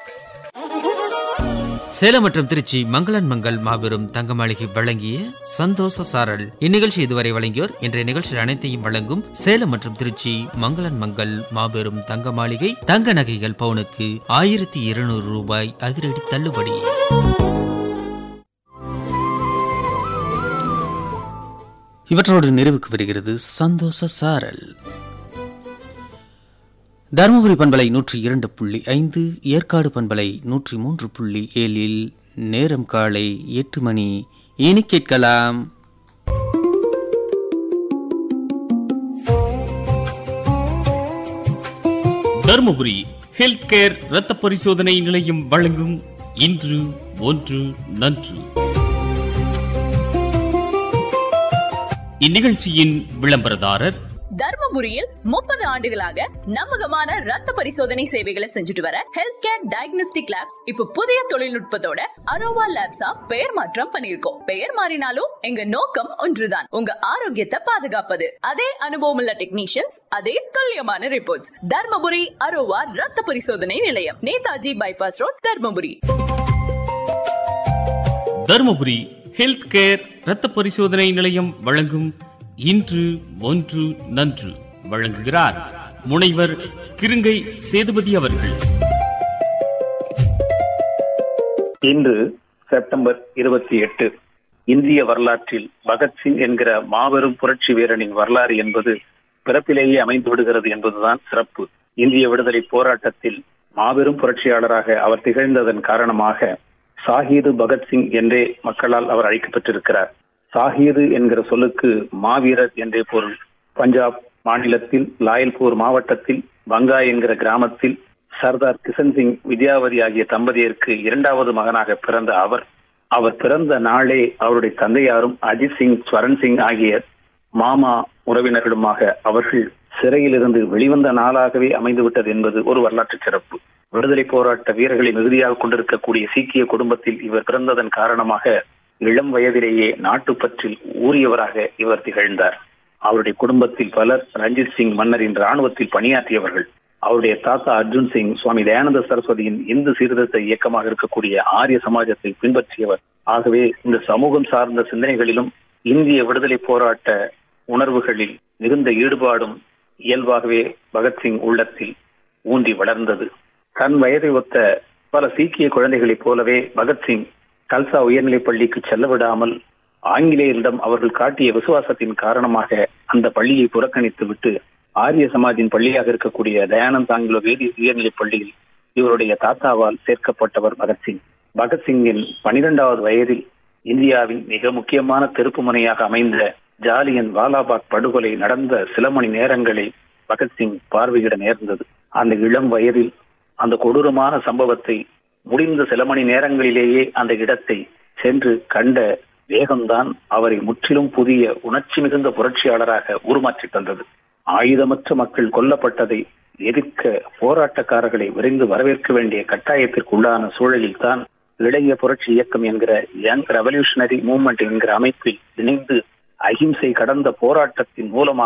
சேலம் மற்றும் திருச்சி மங்களன் மங்கள் மாபெரும் தங்க மாளிகை வழங்கிய சந்தோஷ சாரல் இந்நிகழ்ச்சி இதுவரை வழங்கியோர் இன்றைய நிகழ்ச்சி அனைத்தையும் வழங்கும் சேலம் மற்றும் திருச்சி மங்களன் மங்கள் மாபெரும் தங்க மாளிகை தங்க நகைகள் பவுனுக்கு ஆயிரத்தி இருநூறு ரூபாய் அதிரடி தள்ளுபடி இவற்றோடு நிறைவுக்கு வருகிறது சந்தோஷ சாரல் தருமபுரி பண்பலை நூற்றி இரண்டு புள்ளி ஐந்து ஏற்காடு பண்பலை நூற்றி மூன்று புள்ளி ஏழில் நேரம் காலை எட்டு மணி இனி கேட்கலாம் தருமபுரி ஹெல்த் கேர் இரத்த பரிசோதனை நிலையம் வழங்கும் இன்று ஒன்று நன்று இந்நிகழ்ச்சியின் விளம்பரதாரர் தர்மபுரியில் முப்பது ஆண்டுகளாக நம்பகமான ரத்த பரிசோதனை சேவைகளை செஞ்சுட்டு வர ஹெல்த் கேர் டயக்னோஸ்டிக் லேப்ஸ் இப்ப புதிய தொழில்நுட்பத்தோட அரோவா லேப்ஸா பெயர் மாற்றம் பண்ணிருக்கோம் பெயர் மாறினாலும் எங்க நோக்கம் ஒன்றுதான் உங்க ஆரோக்கியத்தை பாதுகாப்பது அதே அனுபவம் உள்ள டெக்னீஷியன்ஸ் அதே துல்லியமான ரிப்போர்ட்ஸ் தர்மபுரி அரோவா ரத்த பரிசோதனை நிலையம் Netaji bypass road Dharmapuri Dharmapuri health care இரத்த பரிசோதனை நிலையம் வழங்கும் இன்று ஒன்று நன்று வழங்குகிறார் முனைவர் கிருங்கை சேதுபதி அவர்கள் இன்று செப்டம்பர் இருபத்தி எட்டு இந்திய வரலாற்றில் பகத்சிங் என்கிற மாபெரும் புரட்சி வீரனின் வரலாறு என்பது பிறப்பிலேயே அமைந்து விடுகிறது என்பதுதான் சிறப்பு இந்திய விடுதலை போராட்டத்தில் மாபெரும் புரட்சியாளராக அவர் திகழ்ந்ததன் காரணமாக சாஹீது பகத்சிங் என்றே மக்களால் அவர் அழைக்கப்பட்டிருக்கிறார் சாஹீது என்கிற சொல்லுக்கு மாவீரர் என்றே பொருள் பஞ்சாப் மாநிலத்தில் லாயல்பூர் மாவட்டத்தில் பங்கா என்கிற கிராமத்தில் சர்தார் கிஷன் சிங் வித்யாவதி ஆகிய தம்பதியருக்கு இரண்டாவது மகனாக பிறந்த அவர் அவர் பிறந்த நாளே அவருடைய தந்தையாரும் அஜித் சிங் ஸ்வரன் சிங் ஆகிய மாமா உறவினர்களுமாக அவர்கள் சிறையிலிருந்து வெளிவந்த நாளாகவே அமைந்துவிட்டது என்பது ஒரு வரலாற்று சிறப்பு விடுதலை போராட்ட வீரர்களை மிகுதியாக கொண்டிருக்கக்கூடிய சீக்கிய குடும்பத்தில் இவர் பிறந்ததன் காரணமாக இளம் வயதிலேயே நாட்டுப்பற்றில் ஊறியவராக இவர் திகழ்ந்தார் அவருடைய குடும்பத்தில் பலர் ரஞ்சித் சிங் மன்னரின் ராணுவத்தில் பணியாற்றியவர்கள் அவருடைய தாத்தா அர்ஜுன் சிங் சுவாமி தயானந்த சரஸ்வதியின் இந்து சீர்திருத்த இயக்கமாக இருக்கக்கூடிய ஆரிய சமாஜத்தை பின்பற்றியவர் ஆகவே இந்த சமூகம் சார்ந்த சிந்தனைகளிலும் இந்திய விடுதலை போராட்ட உணர்வுகளில் மிகுந்த ஈடுபாடும் இயல்பாகவே பகத்சிங் உள்ளத்தில் ஊன்றி வளர்ந்தது தன் வயதை ஒத்த பல சீக்கிய குழந்தைகளைப் போலவே பகத்சிங் கல்சா உயர்நிலைப் பள்ளிக்கு செல்ல விடாமல் ஆங்கிலேயரிடம் அவர்கள் காட்டிய விசுவாசத்தின் காரணமாக அந்த பள்ளியை புறக்கணித்து விட்டு ஆரிய சமாஜின் பள்ளியாக இருக்கக்கூடிய தயானந்த் ஆங்கிலோ வேதி உயர்நிலைப் பள்ளியில் இவருடைய தாத்தாவால் சேர்க்கப்பட்டவர் பகத்சிங் பகத்சிங்கின் பனிரெண்டாவது வயதில் இந்தியாவின் மிக முக்கியமான திருப்பு முனையாக அமைந்த ஜாலியன் வாலாபாக் படுகொலை நடந்த சில மணி நேரங்களை பகத்சிங் பார்வையிட நேர்ந்தது அந்த இளம் வயதில் அந்த கொடூரமான சம்பவத்தை முடிந்த சில மணி நேரங்களிலேயே அந்த இடத்தை சென்று கண்ட வேகம்தான் அவரை முற்றிலும் புதிய உணர்ச்சி மிகுந்த புரட்சியாளராக உருமாற்றி தந்தது ஆயுதமற்ற மக்கள் கொல்லப்பட்டதை எதிர்க்க போராட்டக்காரர்களை விரைந்து வரவேற்க வேண்டிய கட்டாயத்திற்கு உள்ளான சூழலில் தான் இளைய புரட்சி இயக்கம் என்கிற யங் ரெவல்யூஷனரி மூவ்மெண்ட் என்கிற அமைப்பில் இணைந்து அகிம்சை கடந்த போராட்டத்தின் மூலமாக